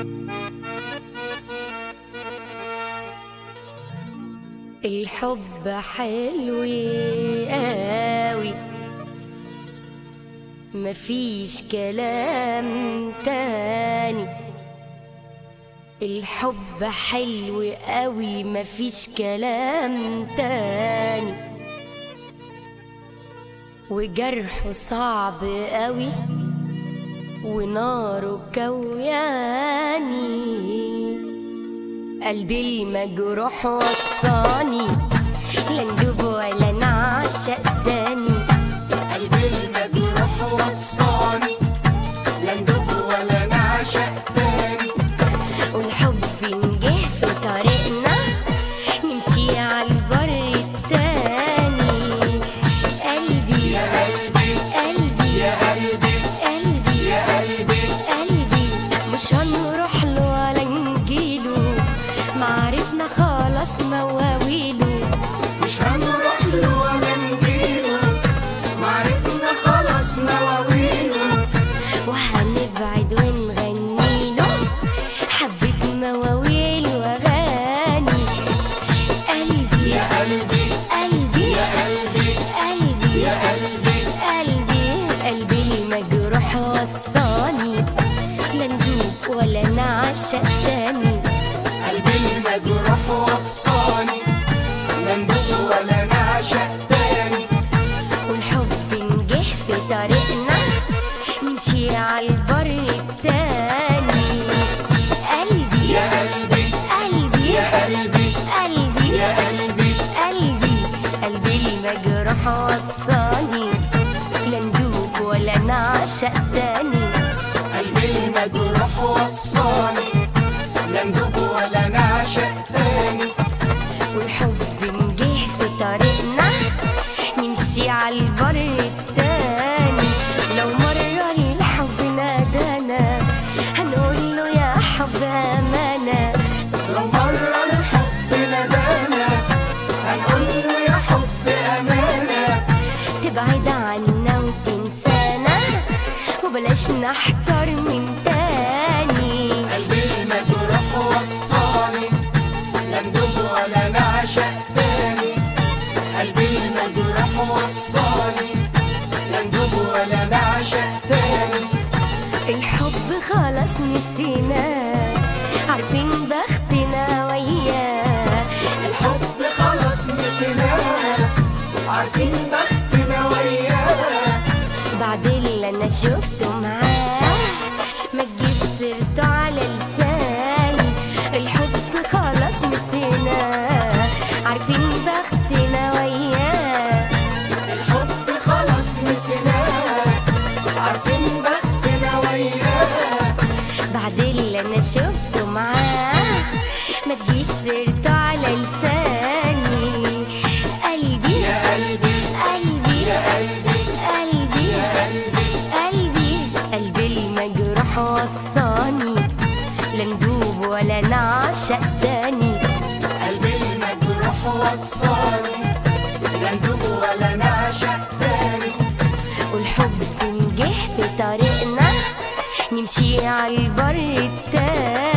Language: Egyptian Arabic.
الحب حلو قوي مفيش كلام تاني الحب حلو قوي مفيش كلام تاني وجرحه صعب قوي وناره كوياني قلبي المجروح وصاني لا ندوب ولا نعشق تاني قلبي المجروح وصاني لا ندوب ولا نعشق تاني والحب نجه في طريقنا نمشي على البر التاني قلبي يا قلبي قلبي يا قلبي قلبي يا قلبي قلبي مش هنروح له ولا نجيله معرفنا خلاص مواويله مش هنروح له ولا نجيله معرفنا خلاص مواويله وهنبعد ونغنيله حبة مواويل واغاني قلبي يا قلبي قلبي يا قلبي قلبي يا قلبي قلبي قلبي المجروح وصاني لا ندوب ولا نعشق تاني قلبي المجروح وصاني لا ندوب ولا نعشق تاني والحب نجه في طريقنا نمشي على البر التاني قلبي يا قلبي قلبي يا قلبي قلبي يا قلبي قلبي قلبي المجروح وصاني لا ندوب ولا نعشق تاني قلبي المجروح وصاني لا ندوب ولا نعشق تاني والحب نجه في طريقنا نمشي على البر التاني لو مرة الحب نادانا هنقول له يا حب أمانة لو مرة الحب ندانا هنقول له يا حب أمانة تبعد عنا وتنسانا وبلاش نحتار من تاني قلبي المجروح وصاني لا ندوب ولا نعشق تاني قلبي المجروح وصاني لا ندوب ولا نعشق تاني الحب خلاص نسيناه عارفين بختنا وياه الحب خلاص نسيناه عارفين بختنا وياه بعد اللي انا شفته معاه ما تجيش سيرته على لساني الحب خلاص نسيناه عارفين بختنا وياه الحب خلاص نسيناه عارفين بختنا وياه بعد اللي انا شفته معاه ما تجيش سيرته على لساني قلبي يا قلبي قلبي يا قلبي قلبي يا قلبي قلبي قلبي المجروح وصاني لا ندوب ولا نعشق تاني قلبي المجروح وصاني لا ندوب ولا نعشق تاني والحب نجه في طريقنا نمشي على البر التاني